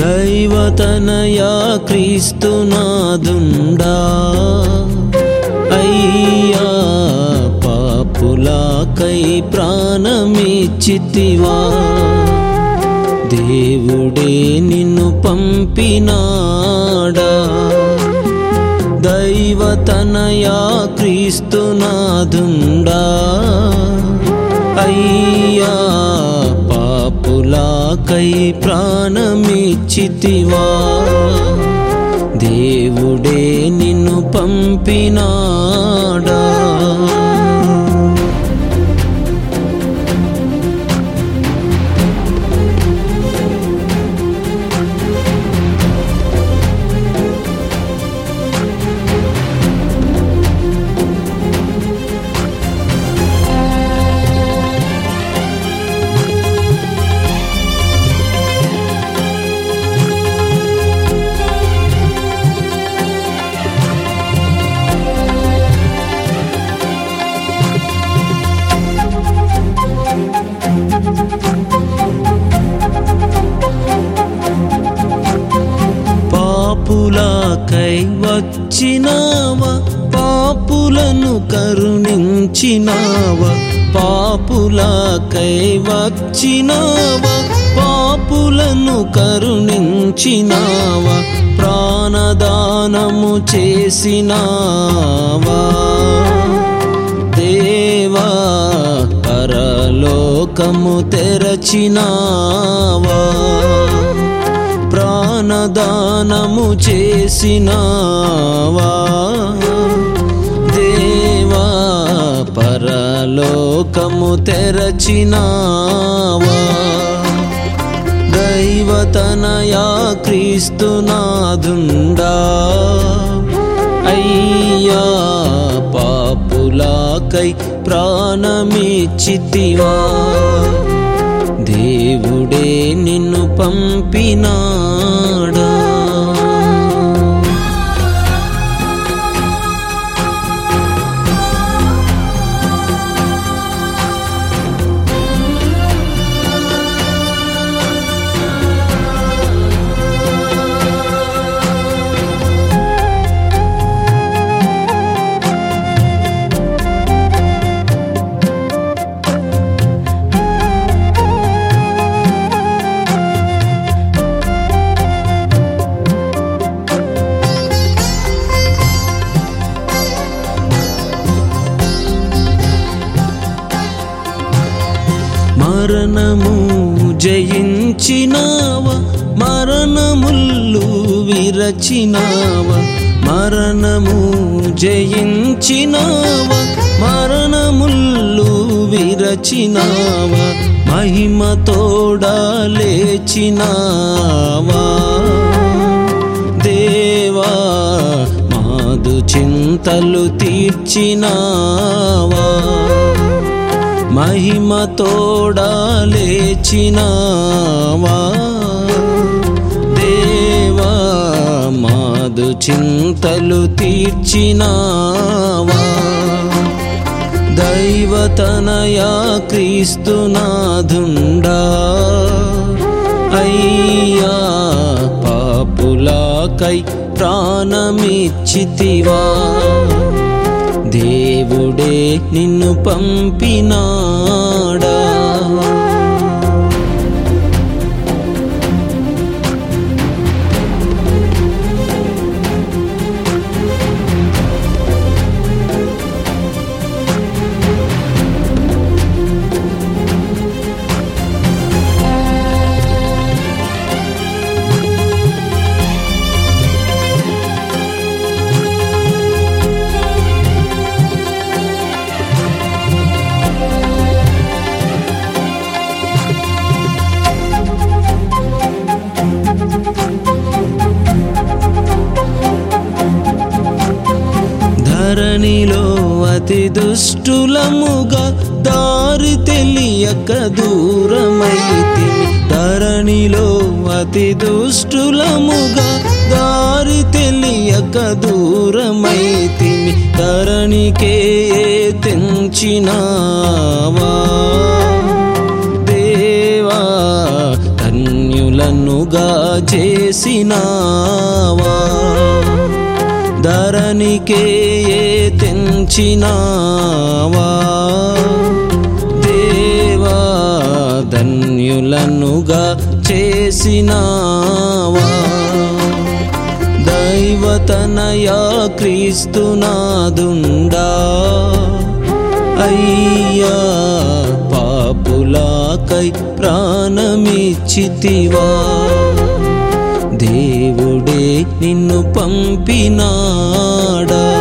దైవతనయా క్రీస్తునాదుండా అయ్యా పాపులాకై ప్రాణమిచ్చితివా దేవుడే నిన్ను పంపినాడా దైవతనయా క్రీస్తునాదుండా అయ్యా పాపులాకై ప్రాణమిచ్చితివా దేవుడే నిన్ను పంపినాడా పాపులకై వచ్చినావా పాపులను కరుణించినావా పాపులకై వచ్చినావా పాపులను కరుణించినావా ప్రాణదానము చేసినావా దేవా పరలోకము తెరచినావా ప్రాణదానము చేసినావా దేవా పరలోకము తెరచినావా దైవతనయా క్రీస్తునాదుండా అయ్యా పాపులాకై ప్రాణమిచ్చితివా దేవుడే నిన్ను పంపినాడా మరణము జయించినావా మరణముల్లు విరచినావా మరణము జయించినావా మరణముల్లు విరచినావా మహిమతోడా లేచినావా దేవా మాదు చింతలు తీర్చినావా మహిమతోడా లేచినావా దేవా మాదు చింతలు తీర్చినావా దైవతనయా క్రీస్తునాదుండా అయ్యా పాపులాకై ప్రాణమిచ్చితివా దేవుడే నిన్ను పంపినాడా ధరణిలో అతి దుష్టులముగా దారి తెలియక దూరమైతిమి ధరణిలో అతి దుష్టులముగా దారి తెలియక దూరమైతిమి ధరణికే తెంచినావా దేవా ధన్యుల ధన్యులనుగా చేసినావా ధరణికే తెంచినావా దేవా ధన్యులనుగా చేసినావా దైవతనయా క్రీస్తునాదుండా అయ్యా పాపులాకై ప్రాణమిచ్చితివా దేవుడే నిన్ను పంపినాడా